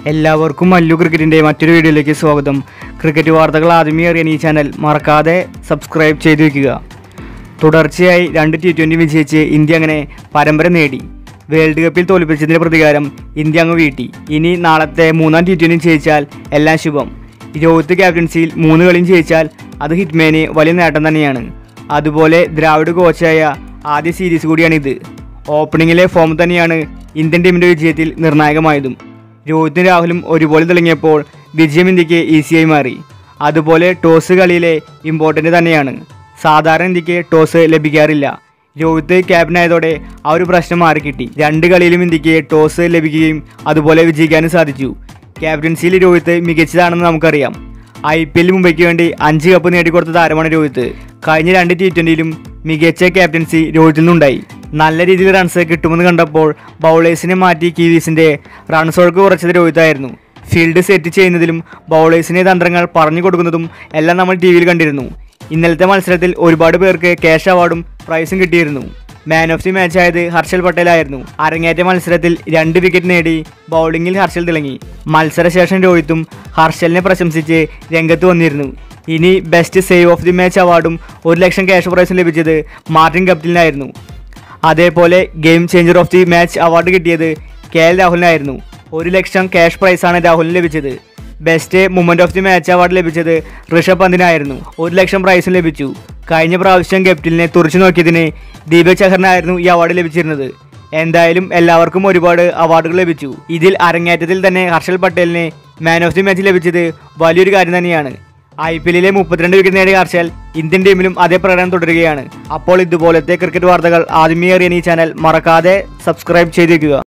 എല്ലാവർക്കും മല്ലു ക്രിക്കറ്റിൻ്റെ മറ്റൊരു വീഡിയോയിലേക്ക് സ്വാഗതം ക്രിക്കറ്റ് വാർത്തകൾ ആദ്യമേ അറിയാൻ ഈ ചാനൽ മറക്കാതെ സബ്സ്ക്രൈബ് ചെയ്തു വയ്ക്കുക തുടർച്ചയായി രണ്ട് ടി ട്വൻ്റി വിജയിച്ച് ഇന്ത്യ അങ്ങനെ പരമ്പര നേടി വേൾഡ് കപ്പിൽ തോൽപ്പിച്ചതിൻ്റെ പ്രതികാരം ഇന്ത്യ അങ്ങ് വീട്ടി ഇനി നാളത്തെ മൂന്നാം ടി ട്വൻ്റി ജയിച്ചാൽ എല്ലാം ശുഭം രോഹിത് ക്യാപ്റ്റൻസിയിൽ മൂന്ന് കളിയും ജയിച്ചാൽ അത് ഹിറ്റ്മാന് വലിയ നേട്ടം തന്നെയാണ് അതുപോലെ ദ്രാവിഡ് കോച്ചായ ആദ്യ സീരീസ് കൂടിയാണിത് ഓപ്പണിങ്ങിലെ ഫോം തന്നെയാണ് ഇന്ത്യൻ ടീമിൻ്റെ വിജയത്തിൽ നിർണായകമായതും രോഹിത്തും രാഹുലും ഒരുപോലെ തിളങ്ങിയപ്പോൾ വിജയം ഇന്ത്യക്ക് ഈസിയായി മാറി അതുപോലെ ടോസ് കളിയിലെ ഇമ്പോർട്ടൻ്റ് തന്നെയാണ് സാധാരണ ഇന്ത്യക്ക് ടോസ് ലഭിക്കാറില്ല രോഹിത്ത് ക്യാപ്റ്റനായതോടെ ആ ഒരു പ്രശ്നം മാറിക്കിട്ടി രണ്ട് കളിയിലും ഇന്ത്യക്ക് ടോസ് ലഭിക്കുകയും അതുപോലെ വിജയിക്കാനും സാധിച്ചു ക്യാപ്റ്റൻസിയിൽ രോഹിത്ത് മികച്ചതാണെന്ന് നമുക്കറിയാം ഐ പി എല്ലിൽ മുംബൈക്ക് വേണ്ടി അഞ്ച് കപ്പ് നേടിക്കൊടുത്ത താരമാണ് രോഹിത്ത് കഴിഞ്ഞ രണ്ട് ടി ട്വൻ്റിയിലും മികച്ച ക്യാപ്റ്റൻസി രോഹിത്തിൽ നിന്നുണ്ടായി നല്ല രീതിയിൽ റൺസ് കിട്ടുമെന്ന് കണ്ടപ്പോൾ ബൗളേഴ്സിനെ മാറ്റി കീവീസിൻ്റെ റൺസ് ഒഴുക്ക് കുറച്ചത് രോഹിത്തായിരുന്നു ഫീൽഡ് സെറ്റ് ചെയ്യുന്നതിലും ബൗളേഴ്സിനെ തന്ത്രങ്ങൾ പറഞ്ഞു കൊടുക്കുന്നതും എല്ലാം നമ്മൾ ടി വിയിൽ കണ്ടിരുന്നു ഇന്നലത്തെ മത്സരത്തിൽ ഒരുപാട് പേർക്ക് ക്യാഷ് അവാർഡും പ്രൈസും കിട്ടിയിരുന്നു മാൻ ഓഫ് ദി മാച്ച് ആയത് ഹർഷൽ പട്ടേലായിരുന്നു അരങ്ങേറ്റ മത്സരത്തിൽ രണ്ട് വിക്കറ്റ് നേടി ബൗളിംഗിൽ ഹർഷൽ തിളങ്ങി മത്സരശേഷം രോഹിത്തും ഹർഷലിനെ പ്രശംസിച്ച് രംഗത്ത് വന്നിരുന്നു ഇനി best save of the match അവാർഡും ഒരു ലക്ഷം ക്യാഷ് പ്രൈസും ലഭിച്ചത് മാർട്ടിൻ കപ്റ്റിലിനായിരുന്നു അതേപോലെ game changer of the match award കിട്ടിയത് കെ എൽ രാഹുലിനായിരുന്നു ഒരു ലക്ഷം ക്യാഷ് പ്രൈസാണ് രാഹുലിന് ലഭിച്ചത് best moment of the match award ലഭിച്ചത് ഋഷഭ് പന്തിനായിരുന്നു ഒരു ലക്ഷം പ്രൈസും ലഭിച്ചു കഴിഞ്ഞ പ്രാവശ്യം കെപ്റ്റിലിനെ തുറച്ചു നോക്കിയതിന് ദീപക് ചഹറിനായിരുന്നു ഈ അവാർഡ് ലഭിച്ചിരുന്നത് എന്തായാലും എല്ലാവർക്കും ഒരുപാട് അവാർഡുകൾ ലഭിച്ചു ഇതിൽ അരങ്ങേറ്റത്തിൽ തന്നെ ഹർഷൽ പട്ടേലിന് മാൻ ഓഫ് ദി മാച്ച് ലഭിച്ചത് വലിയൊരു കാര്യം തന്നെയാണ് ഐ പി എല്ലിലെ മുപ്പത്തിരണ്ട് വിക്കറ്റ് നേടിയ ഹർഷൽ ഇന്ത്യൻ ടീമിലും അതേ പ്രകടനം തുടരുകയാണ് അപ്പോൾ ഇതുപോലത്തെ ക്രിക്കറ്റ് വാർത്തകൾ ആദ്യമേ അറിയാൻ ഈ ചാനൽ മറക്കാതെ സബ്സ്ക്രൈബ് ചെയ്തേക്കുക